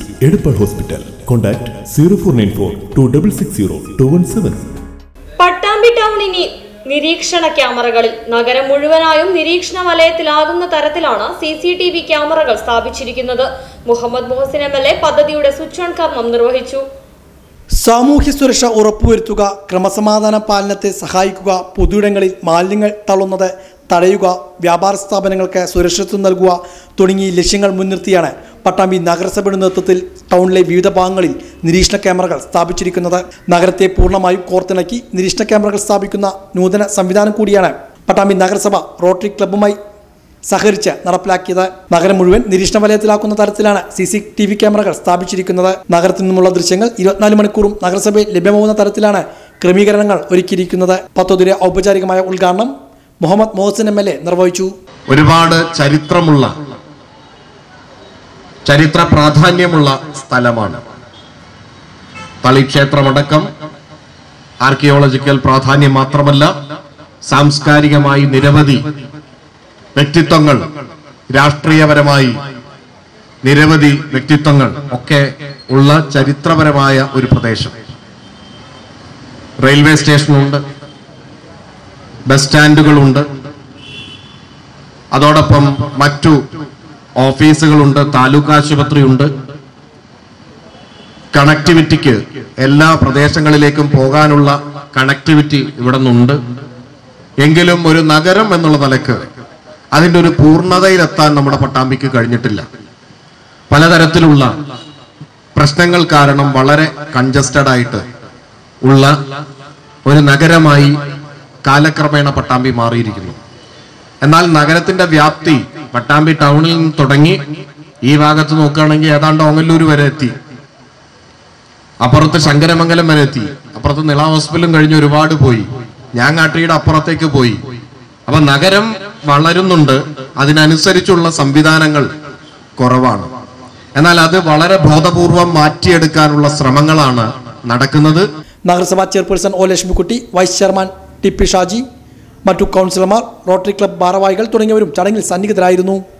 Edappal hospital contact zero four nine four two double six zero two one seven Pattambi town ഇനി നിരീക്ഷണ ക്യാമറകളിൽ നഗരം മുഴുവനായും നിരീക്ഷണ വലയത്തിലാകുന്ന തരത്തിലാണ് സി സി ടി വി ക്യാമറകൾ സ്ഥാപിച്ചിരിക്കുന്നത് Muhammad Muhsin M L A പദ്ധതിയുടെ സ്വിച്ച് ഓൺ കർമ്മം നിർവഹിച്ചു സാമൂഹ്യ സുരക്ഷ ഉറപ്പുവരുത്തുക ക്രമസമാധാന പാലനത്തെ സഹായിക്കുക പൊതുയിടങ്ങളിൽ മാലിന്യങ്ങൾ തള്ളുന്നത് തടയുക വ്യാപാര സ്ഥാപനങ്ങൾക്ക് സുരക്ഷിതത്വം നൽകുക തുടങ്ങിയ ലക്ഷ്യങ്ങൾ മുൻനിർത്തിയാണ് പട്ടാമ്പി നഗരസഭയുടെ നേതൃത്വത്തിൽ ടൗണിലെ വിവിധ ഭാഗങ്ങളിൽ നിരീക്ഷണ ക്യാമറകൾ സ്ഥാപിച്ചിരിക്കുന്നത് നഗരത്തെ പൂർണ്ണമായും കോർത്തിണക്കി നിരീക്ഷണ ക്യാമറകൾ സ്ഥാപിക്കുന്ന നൂതന സംവിധാനം കൂടിയാണ് പട്ടാമ്പി നഗരസഭ റോട്ടറി ക്ലബ്ബുമായി സഹകരിച്ച് നടപ്പിലാക്കിയത് നഗരം മുഴുവൻ നിരീക്ഷണ വലയത്തിലാക്കുന്ന തരത്തിലാണ് സി സി ടി വി ക്യാമറകൾ സ്ഥാപിച്ചിരിക്കുന്നത് നഗരത്തിൽ നിന്നുമുള്ള ദൃശ്യങ്ങൾ ഇരുപത്തിനാല് മണിക്കൂറും നഗരസഭയിൽ ലഭ്യമാകുന്ന തരത്തിലാണ് ക്രമീകരണങ്ങൾ ഒരുക്കിയിരിക്കുന്നത് പദ്ധതിയുടെ ഔപചാരികമായ ഉദ്ഘാടനം Muhammad Mohsin M L A നിർവഹിച്ചു ഒരുപാട് ചരിത്രമുള്ള ചരിത്ര പ്രാധാന്യമുള്ള സ്ഥലമാണ് തളിക്ഷേത്രമടക്കം ആർക്കിയോളജിക്കൽ പ്രാധാന്യം മാത്രമല്ല സാംസ്കാരികമായി നിരവധി വ്യക്തിത്വങ്ങൾ രാഷ്ട്രീയപരമായി നിരവധി വ്യക്തിത്വങ്ങൾ ഒക്കെ ഉള്ള ചരിത്രപരമായ ഒരു പ്രദേശം റെയിൽവേ സ്റ്റേഷനുണ്ട് ബസ് സ്റ്റാൻഡുകളുണ്ട് അതോടൊപ്പം മറ്റു ഓഫീസുകളുണ്ട് താലൂക്ക് ആശുപത്രിയുണ്ട് കണക്ടിവിറ്റിക്ക് എല്ലാ പ്രദേശങ്ങളിലേക്കും പോകാനുള്ള കണക്ടിവിറ്റി ഇവിടെ നിന്നുണ്ട് എങ്കിലും ഒരു നഗരം എന്നുള്ള നിലക്ക് അതിൻ്റെ ഒരു പൂർണ്ണതയിലെത്താൻ നമ്മുടെ പട്ടാമ്പിക്ക് കഴിഞ്ഞിട്ടില്ല പലതരത്തിലുള്ള പ്രശ്നങ്ങൾ കാരണം വളരെ കൺജസ്റ്റഡ് ആയിട്ട് ഉള്ള ഒരു നഗരമായി കാലക്രമേണ പട്ടാമ്പി മാറിയിരിക്കുന്നു എന്നാൽ നഗരത്തിന്റെ വ്യാപ്തി പട്ടാമ്പി ടൗണിൽ നിന്ന് തുടങ്ങി ഈ ഭാഗത്ത് നോക്കുകയാണെങ്കിൽ ഏതാണ്ട് ഓങ്ങല്ലൂർ വരെ എത്തി അപ്പുറത്ത് ശങ്കരമംഗലം വരെ എത്തി അപ്പുറത്ത് നിള ഹോസ്പിറ്റലും കഴിഞ്ഞ് ഒരുപാട് പോയി ഞാങ്ങാട്ടിയുടെ അപ്പുറത്തേക്ക് പോയി അപ്പൊ നഗരം വളരുന്നുണ്ട് അതിനനുസരിച്ചുള്ള സംവിധാനങ്ങൾ കുറവാണ് എന്നാൽ അത് വളരെ ബോധപൂർവം മാറ്റിയെടുക്കാനുള്ള ശ്രമങ്ങളാണ് നടക്കുന്നത് നഗരസഭാ chairperson O Lakshmikutty vice chairman T P Shaji മറ്റു കൗൺസിലർമാർ റോട്ടറി ക്ലബ്ബ് ഭാരവാഹികൾ തുടങ്ങിയവരും ചടങ്ങിൽ സന്നിഹിതരായിരുന്നു